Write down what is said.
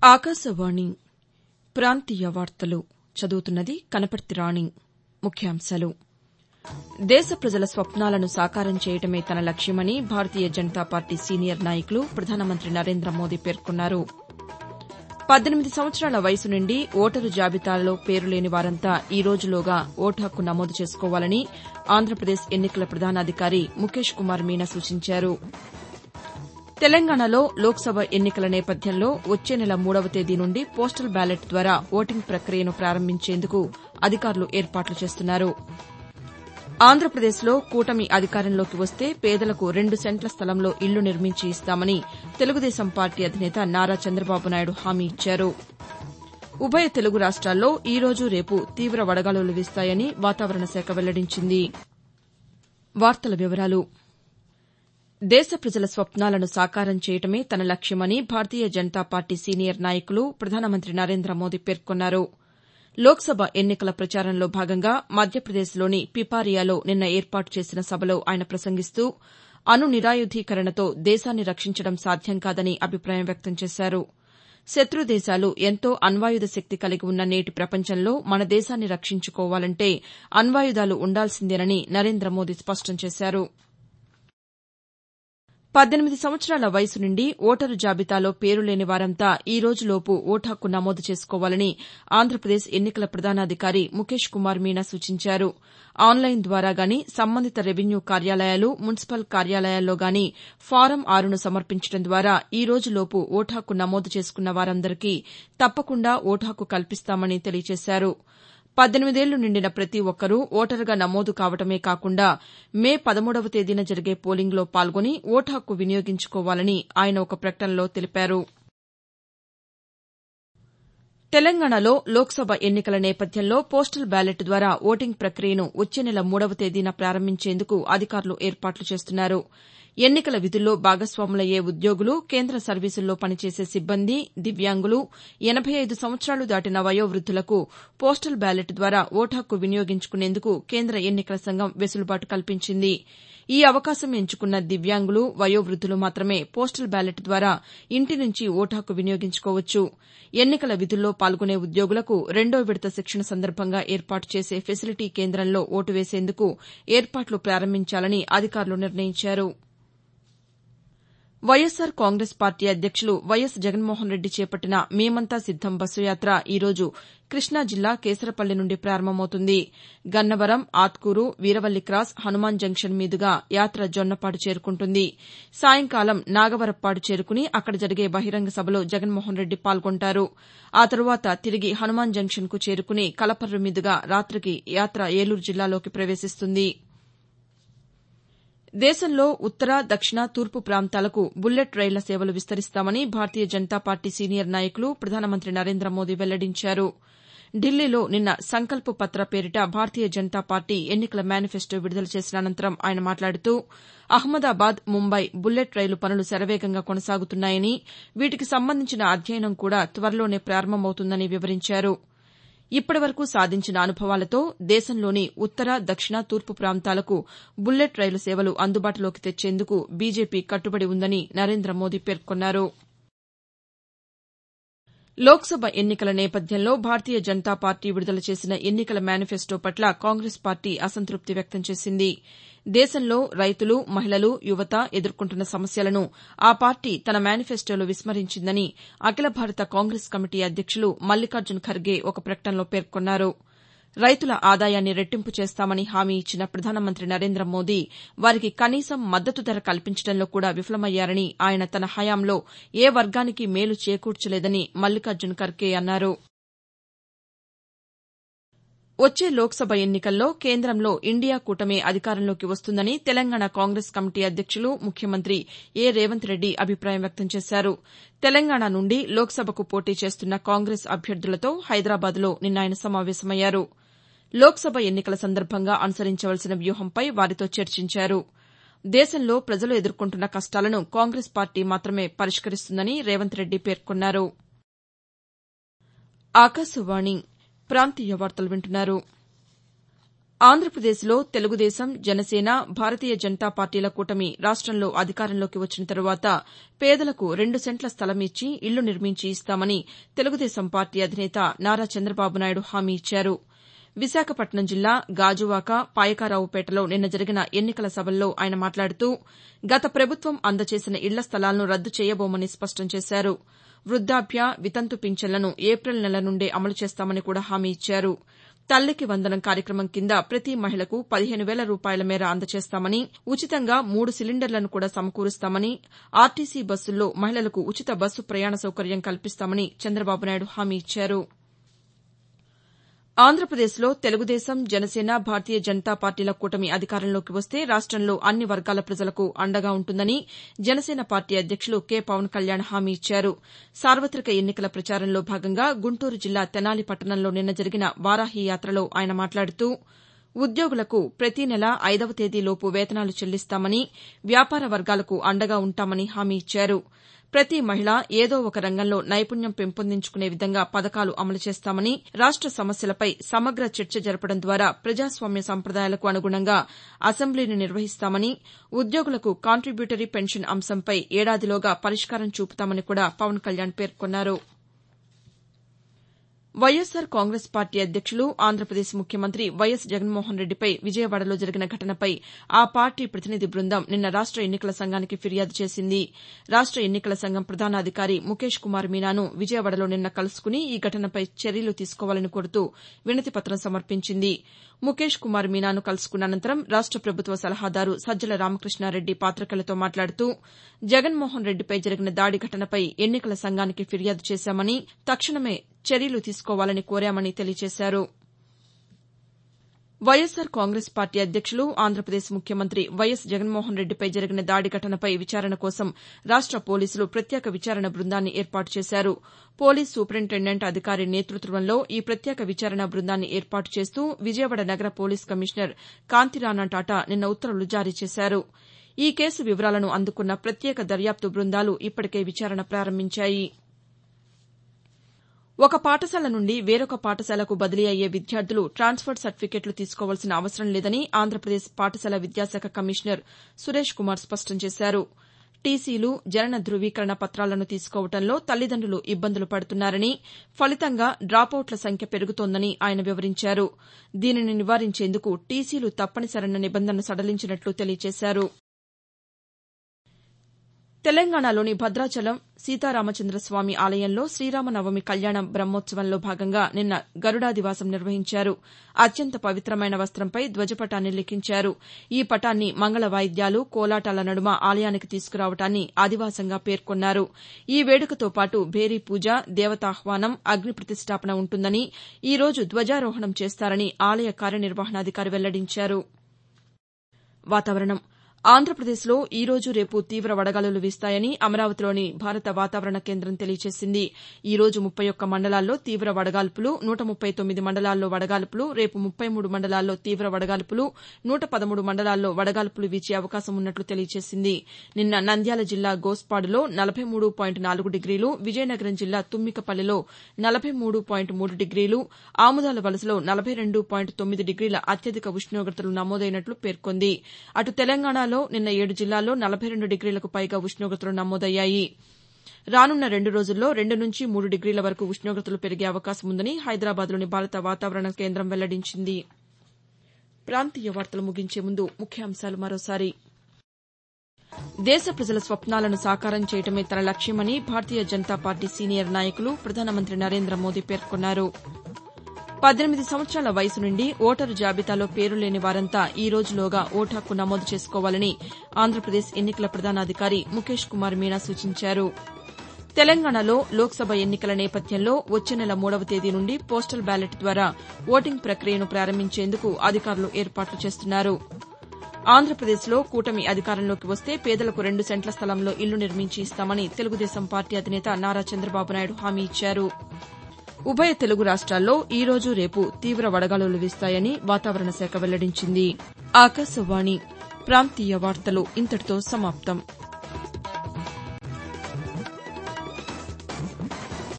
ఆకాశవాణి ప్రాంతీయ వార్తలు చదువుతున్నది కనపర్తి రాణి ముఖ్యాంశాలు దేశ ప్రజల స్వప్నాలను సాకారం చేయడమే తన లక్ష్యమని భారతీయ జనతా పార్టీ సీనియర్ నాయకులు ప్రధానమంత్రి నరేంద్ర మోదీ పేర్కొన్నారు పద్దెనిమిది సంవత్సరాల వయసు నుండి ఓటరు జాబితాలో పేరు లేని వారంతా ఈ రోజులోగా ఓటు హక్కు నమోదు చేసుకోవాలని ఆంధ్రప్రదేశ్ ఎన్నికల ప్రధానాధికారి ముఖేష్ కుమార్ మీనా సూచించారు తెలంగాణలో లోక్సభ ఎన్నికల నేపథ్యంలో వచ్చే నెల మూడవ తేదీ నుండి పోస్టల్ బ్యాలెట్ ద్వారా ఓటింగ్ ప్రక్రియను ప్రారంభించేందుకు అధికారులు ఏర్పాట్లు చేస్తున్నారు ఆంధ్రప్రదేశ్లో కూటమి అధికారంలోకి వస్తే పేదలకు రెండు సెంట్ల స్థలంలో ఇళ్లు నిర్మించి ఇస్తామని తెలుగుదేశం పార్టీ అధినేత నారా చంద్రబాబు నాయుడు హామీ ఇచ్చారు ఉభయ తెలుగు రాష్ట్రాల్లో ఈ రోజు రేపు తీవ వడగాలులు వీస్తాయని వాతావరణ శాఖ వెల్లడించింది దేశ ప్రజల స్వప్నాలను సాకారం చేయడమే తన లక్ష్యమని భారతీయ జనతా పార్టీ సీనియర్ నాయకులు ప్రధానమంత్రి నరేంద్ర మోదీ పేర్కొన్నారు లోక్సభ ఎన్నికల ప్రచారంలో భాగంగా మధ్యప్రదేశ్లోని పిపారియాలో నిన్న ఏర్పాటు చేసిన సభలో ఆయన ప్రసంగిస్తూ అణు నిరాయుధీకరణతో దేశాన్ని రక్షించడం సాధ్యం కాదని అభిప్రాయం వ్యక్తం చేశారు శత్రు దేశాలు ఎంతో అణ్వాయుధ శక్తి కలిగి ఉన్న నేటి ప్రపంచంలో మన దేశాన్ని రక్షించుకోవాలంటే అణ్వాయుధాలు ఉండాల్సిందేనని నరేంద్ర మోదీ స్పష్టం చేశారు పద్దెనిమిది సంవత్సరాల వయసు నుండి ఓటరు జాబితాలో పేరు లేని వారంతా ఈ రోజులోపు ఓటు హక్కు నమోదు చేసుకోవాలని ఆంధ్రప్రదేశ్ ఎన్నికల ప్రధానాధికారి ముఖేష్ కుమార్ మీనా సూచించారు ఆన్లైన్ ద్వారా గాని సంబంధిత రెవెన్యూ కార్యాలయాలు మున్సిపల్ కార్యాలయాల్లో గాని ఫారం ఆరును సమర్పించడం ద్వారా ఈ రోజులోపు ఓటు హక్కు నమోదు చేసుకున్న వారందరికీ తప్పకుండా ఓటు హక్కు కల్పిస్తామని తెలియజేశారు పద్దెనిమిదేళ్లు నిండిన ప్రతి ఒక్కరూ ఓటరుగా నమోదు కావడమే కాకుండా మే పదమూడవ తేదీన జరిగే పోలింగ్లో పాల్గొని ఓటు హక్కు వినియోగించుకోవాలని ఆయన ఒక ప్రకటనలో తెలిపారు తెలంగాణలో లోక్సభ ఎన్నికల నేపథ్యంలో పోస్టల్ బ్యాలెట్ ద్వారా ఓటింగ్ ప్రక్రియను వచ్చే నెల మూడవ తేదీన ప్రారంభించేందుకు అధికారులు ఏర్పాట్లు చేస్తున్నారు ఎన్నికల విధుల్లో భాగస్వాములయ్యే ఉద్యోగులు కేంద్ర సర్వీసుల్లో పనిచేసే సిబ్బంది దివ్యాంగులు ఎనబై ఐదు సంవత్సరాలు దాటిన వయోవృద్దులకు పోస్టల్ బ్యాలెట్ ద్వారా ఓటు హక్కు వినియోగించుకునేందుకు కేంద్ర ఎన్నికల సంఘం వెసులుబాటు కల్పించింది ఈ అవకాశం ఎంచుకున్న దివ్యాంగులు వయోవృద్దులు మాత్రమే పోస్టల్ బ్యాలెట్ ద్వారా ఇంటి నుంచి ఓటు హక్కు వినియోగించుకోవచ్చు ఎన్నికల విధుల్లో పాల్గొనే ఉద్యోగులకు రెండో విడత శిక్షణ సందర్భంగా ఏర్పాటు చేసే ఫెసిలిటీ కేంద్రంలో ఓటు వేసేందుకు ఏర్పాట్లు ప్రారంభించాలని అధికారులు నిర్ణయించారు వైఎస్సార్ కాంగ్రెస్ పార్టీ అధ్యక్షులు వైఎస్ జగన్మోహన్రెడ్డి చేపట్టిన మేమంతా సిద్దం బస్సు యాత ఈ రోజు కృష్ణా జిల్లా కేసరపల్లి నుండి ప్రారంభమవుతుంది గన్నవరం ఆత్కూరు వీరవల్లి క్రాస్ హనుమాన్ జంక్షన్ మీదుగా యాత జొన్నపాడు చేరుకుంటుంది సాయంకాలం నాగవరప్పాడు చేరుకుని అక్కడ జరిగే బహిరంగ సభలో జగన్మోహన్రెడ్డి పాల్గొంటారు ఆ తరువాత తిరిగి హనుమాన్ జంక్షన్కు చేరుకుని కలపర్రు మీదుగా రాతికి యాత ఏలూరు జిల్లాలోకి ప్రవేశిస్తుంది దేశంలో ఉత్తర దక్షిణ తూర్పు ప్రాంతాలకు బుల్లెట్ రైళ్ల సేవలు విస్తరిస్తామని భారతీయ జనతా పార్టీ సీనియర్ నాయకులు ప్రధానమంత్రి నరేంద్ర మోదీ వెల్లడించారు ఢిల్లీలో నిన్న సంకల్ప్ పత్ర పేరిట భారతీయ జనతా పార్టీ ఎన్నికల మేనిఫెస్టో విడుదల చేసిన అనంతరం ఆయన మాట్లాడుతూ అహ్మదాబాద్ ముంబై బుల్లెట్ రైలు పనులు శరవేగంగా కొనసాగుతున్నాయని వీటికి సంబంధించిన అధ్యయనం కూడా త్వరలోనే ప్రారంభమవుతుందని వివరించారు ఇప్పటివరకు సాధించిన అనుభవాలతో దేశంలోని ఉత్తర దక్షిణ తూర్పు ప్రాంతాలకు బుల్లెట్ రైలు సేవలు అందుబాటులోకి తెచ్చేందుకు బీజేపీ కట్టుబడి ఉందని నరేంద్ర మోదీ పేర్కొన్నారు లోక్సభ ఎన్నికల నేపథ్యంలో భారతీయ జనతా పార్టీ విడుదల చేసిన ఎన్నికల మేనిఫెస్టో పట్ల కాంగ్రెస్ పార్టీ అసంతృప్తి వ్యక్తం చేసింది దేశంలో రైతులు మహిళలు యువత ఎదుర్కొంటున్న సమస్యలను ఆ పార్టీ తన మేనిఫెస్టోలో విస్మరించిందని అఖిల భారత కాంగ్రెస్ కమిటీ అధ్యక్షులు మల్లికార్జున్ ఖర్గే ఒక ప్రకటనలో పేర్కొన్నారు రైతుల ఆదాయాన్ని రెట్టింపు చేస్తామని హామీ ఇచ్చిన ప్రధానమంత్రి నరేంద్ర మోదీ వారికి కనీసం మద్దతు ధర కల్పించడంలో కూడా విఫలమయ్యారని ఆయన తన హయాంలో ఏ వర్గానికి మేలు చేకూర్చలేదని మల్లికార్జున్ ఖర్గే అన్నారు వచ్చే లోక్సభ ఎన్నికల్లో కేంద్రంలో ఇండియా కూటమి అధికారంలోకి వస్తుందని తెలంగాణ కాంగ్రెస్ కమిటీ అధ్యక్షులు ముఖ్యమంత్రి ఏ రేవంత్ రెడ్డి అభిప్రాయం వ్యక్తం చేశారు తెలంగాణ నుండి లోక్సభకు పోటీ చేస్తున్న కాంగ్రెస్ అభ్యర్థులతో హైదరాబాద్లో నిన్న ఆయన సమావేశమయ్యారు లోక్సభ ఎన్నికల సందర్భంగా అనుసరించవలసిన వ్యూహంపై వారితో చర్చించారు దేశంలో ప్రజలు ఎదుర్కొంటున్న కష్టాలను కాంగ్రెస్ పార్టీ మాత్రమే పరిష్కరిస్తుందని రేవంత్ రెడ్డి పేర్కొన్నారు ఆకాశవాణి ప్రాంతీయ వార్తలు వింటున్నారు ఆంధ్రప్రదేశ్లో తెలుగుదేశం జనసేన భారతీయ జనతా పార్టీల కూటమి రాష్టంలో అధికారంలోకి వచ్చిన తరువాత పేదలకు రెండు సెంట్ల స్థలం ఇచ్చి ఇళ్లు నిర్మించి ఇస్తామని తెలుగుదేశం పార్టీ అధినేత నారా చంద్రబాబు నాయుడు హామీ ఇచ్చారు విశాఖపట్నం జిల్లా గాజువాక పాయకారావుపేటలో నిన్న జరిగిన ఎన్నికల సభల్లో ఆయన మాట్లాడుతూ గత ప్రభుత్వం అందజేసిన ఇళ్ల స్థలాలను రద్దు చేయబోమని స్పష్టం చేశారు వృద్దాప్య వితంతు పింఛన్లను ఏప్రిల్ నెల నుండే అమలు చేస్తామని కూడా హామీ ఇచ్చారు తల్లికి వందనం కార్యక్రమం కింద ప్రతి మహిళకు పదిహేను వేల రూపాయల మేర అందజేస్తామని ఉచితంగా మూడు సిలిండర్లను కూడా సమకూరుస్తామని ఆర్టీసీ బస్సుల్లో మహిళలకు ఉచిత బస్సు ప్రయాణ సౌకర్యం కల్పిస్తామని చంద్రబాబు నాయుడు హామీ ఇచ్చారు ఆంధ్రప్రదేశ్లో తెలుగుదేశం జనసేన భారతీయ జనతా పార్టీల కూటమి అధికారంలోకి వస్తే రాష్టంలో అన్ని వర్గాల ప్రజలకు అండగా ఉంటుందని జనసేన పార్టీ అధ్యక్షులు కె పవన్ కళ్యాణ్ హామీ ఇచ్చారు సార్వతిక ఎన్నికల ప్రచారంలో భాగంగా గుంటూరు జిల్లా తెనాలి పట్టణంలో నిన్న జరిగిన వారాహి యాత్రలో ఆయన మాట్లాడుతూ ఉద్యోగులకు ప్రతి నెల ఐదవ తేదీలోపు వేతనాలు చెల్లిస్తామని వ్యాపార వర్గాలకు అండగా ఉంటామని హామీ ఇచ్చారు ప్రతి మహిళ ఏదో ఒక రంగంలో నైపుణ్యం పెంపొందించుకునే విధంగా పథకాలు అమలు చేస్తామని రాష్ట సమస్యలపై సమగ్ర చర్చ జరపడం ద్వారా ప్రజాస్వామ్య సంప్రదాయాలకు అనుగుణంగా అసెంబ్లీని నిర్వహిస్తామని ఉద్యోగులకు కాంట్రిబ్యూటరీ పెన్షన్ అంశంపై ఏడాదిలోగా పరిష్కారం చూపుతామని కూడా పవన్ కళ్యాణ్ పేర్కొన్నారు వైఎస్సార్ కాంగ్రెస్ పార్టీ అధ్యక్షులు ఆంధ్రప్రదేశ్ ముఖ్యమంత్రి వైఎస్ జగన్మోహన్ రెడ్డిపై విజయవాడలో జరిగిన ఘటనపై ఆ పార్టీ ప్రతినిధి బృందం నిన్న రాష్ట ఎన్నికల సంఘానికి ఫిర్యాదు చేసింది రాష్ట ఎన్నికల సంఘం ప్రధానాధికారి ముఖేష్ కుమార్ మీనాను విజయవాడలో నిన్న కలుసుకుని ఈ ఘటనపై చర్యలు తీసుకోవాలని కోరుతూ వినతిపత్రం సమర్పించింది ముఖేష్ కుమార్ మీనాను కలుసుకున్న అనంతరం రాష్ట ప్రభుత్వ సలహాదారు సజ్జల రామకృష్ణారెడ్డి పాతికేయులతో మాట్లాడుతూ జగన్మోహన్ రెడ్డిపై జరిగిన దాడి ఘటనపై ఎన్నికల సంఘానికి ఫిర్యాదు చేశామని తక్షణమే చర్యలు తీసుకోవాలని కోరామని తెలియజేశారు వైఎస్సార్ కాంగ్రెస్ పార్టీ అధ్యక్షులు ఆంధ్రప్రదేశ్ ముఖ్యమంత్రి వైఎస్ జగన్మోహన్ రెడ్డిపై జరిగిన దాడి ఘటనపై విచారణ కోసం రాష్ట పోలీసులు ప్రత్యేక విచారణ బృందాన్ని ఏర్పాటు చేశారు పోలీస్ సూపరింటెండెంట్ అధికారి నేతృత్వంలో ఈ ప్రత్యేక విచారణ బృందాన్ని ఏర్పాటు చేస్తూ విజయవాడ నగర పోలీస్ కమిషనర్ కాంతిరాణా టాటా నిన్న ఉత్తర్వులు జారీ చేశారు ఈ కేసు వివరాలను అందుకున్న ప్రత్యేక దర్యాప్తు బృందాలు ఇప్పటికే విచారణ ప్రారంభించాయి ఒక పాఠశాల నుండి వేరొక పాఠశాలకు బదిలీ అయ్యే విద్యార్థులు ట్రాన్స్ఫర్ సర్టిఫికెట్లు తీసుకోవాల్సిన అవసరం లేదని ఆంధ్రప్రదేశ్ పాఠశాల విద్యాశాఖ కమిషనర్ సురేష్ కుమార్ స్పష్టం చేశారు టీసీలు జనన ధృవీకరణ పత్రాలను తీసుకోవడంలో తల్లిదండ్రులు ఇబ్బందులు పడుతున్నారని ఫలితంగా డ్రాపౌట్ల సంఖ్య పెరుగుతోందని ఆయన వివరించారు దీనిని నివారించేందుకు టీసీలు తప్పనిసరన్న నిబంధనను సడలించినట్లు తెలియజేశారు తెలంగాణలోని భద్రాచలం సీతారామచంద్రస్వామి ఆలయంలో శ్రీరామనవమి కళ్యాణ బ్రహ్మోత్సవంలో భాగంగా నిన్న గరుడాదివాసం నిర్వహించారు అత్యంత పవిత్రమైన వస్త్రంపై ధ్వజపటాన్ని లిఖించారు ఈ పటాన్ని మంగళ వాయిద్యాలు కోలాటాల నడుమ ఆలయానికి తీసుకురావడాన్ని ఆదివాసంగా పేర్కొన్నారు ఈ వేడుకతో పాటు భేరీ పూజ దేవతాహ్వానం అగ్ని ప్రతిష్టాపన ఉంటుందని ఈ రోజు ధ్వజారోహణం చేస్తారని ఆలయ కార్యనిర్వహణాధికారి వెల్లడించారు వాతావరణం ఆంధ్రప్రదేశ్లో ఈ రోజు రేపు తీవ్ర వడగాలులు వీస్తాయని అమరావతిలోని భారత వాతావరణ కేంద్రం తెలియజేసింది ఈ రోజు ముప్పై ఒక్క మండలాల్లో తీవ్ర వడగాల్పులు నూట ముప్పై తొమ్మిది మండలాల్లో వడగాల్పులు రేపు ముప్పై మూడు మండలాల్లో తీవ్ర వడగాల్పులు నూట పదమూడు మండలాల్లో వడగాల్పులు వీచే అవకాశం ఉన్నట్లు తెలియజేసింది నిన్న నంద్యాల జిల్లా గోస్పాడులో నలభై మూడు పాయింట్ నాలుగు డిగ్రీలు విజయనగరం జిల్లా తుమ్మికపల్లిలో నలభై మూడు పాయింట్ మూడు డిగ్రీలు ఆముదాల వలసలో నలభై రెండు పాయింట్ తొమ్మిది డిగ్రీల అత్యధిక ఉష్ణోగ్రతలు నమోదైనట్లు పేర్కొంది అటు తెలంగాణలో నిన్న ఏడు జిల్లాల్లో నలభై రెండు డిగ్రీలకు పైగా ఉష్ణోగ్రతలు నమోదయ్యాయి రానున్న రెండు రోజుల్లో రెండు నుంచి మూడు డిగ్రీల వరకు ఉష్ణోగ్రతలు పెరిగే అవకాశం ఉందని హైదరాబాద్లోని భారత వాతావరణ కేంద్రం వెల్లడించింది ప్రాంతీయ వార్తలు ముగించే ముందు ముఖ్యాంశాలు మరోసారి దేశ ప్రజల స్వప్నాలను సాకారం చేయడమే తన లక్ష్యమని భారతీయ జనతా పార్టీ సీనియర్ నాయకులు ప్రధానమంత్రి నరేంద్ర మోదీ పేర్కొన్నారు పద్దెనిమిది సంవత్సరాల వయసు నుండి ఓటరు జాబితాలో పేరు లేని వారంతా ఈ రోజులోగా ఓటు హక్కు నమోదు చేసుకోవాలని ఆంధ్రప్రదేశ్ ఎన్నికల ప్రధానాధికారి ముఖేష్ కుమార్ మీనా సూచించారు తెలంగాణలో లోక్సభ ఎన్నికల నేపథ్యంలో వచ్చే నెల మూడవ తేదీ నుండి పోస్టల్ బ్యాలెట్ ద్వారా ఓటింగ్ ప్రక్రియను ప్రారంభించేందుకు అధికారులు ఏర్పాట్లు చేస్తున్నారు ఆంధ్రప్రదేశ్లో కూటమి అధికారంలోకి వస్తే పేదలకు రెండు సెంట్ల స్థలంలో ఇల్లు నిర్మించి ఇస్తామని తెలుగుదేశం పార్టీ అధినేత నారా చంద్రబాబు నాయుడు హామీ ఇచ్చారు ఉభయ తెలుగు రాష్ట్రాల్లో ఈ రోజు రేపు తీవ్ర వడగాలులు వీస్తాయని వాతావరణ శాఖ వెల్లడించింది ఆకాశవాణి ప్రాంతీయ వార్తలు ఇంతటితో సమాప్తం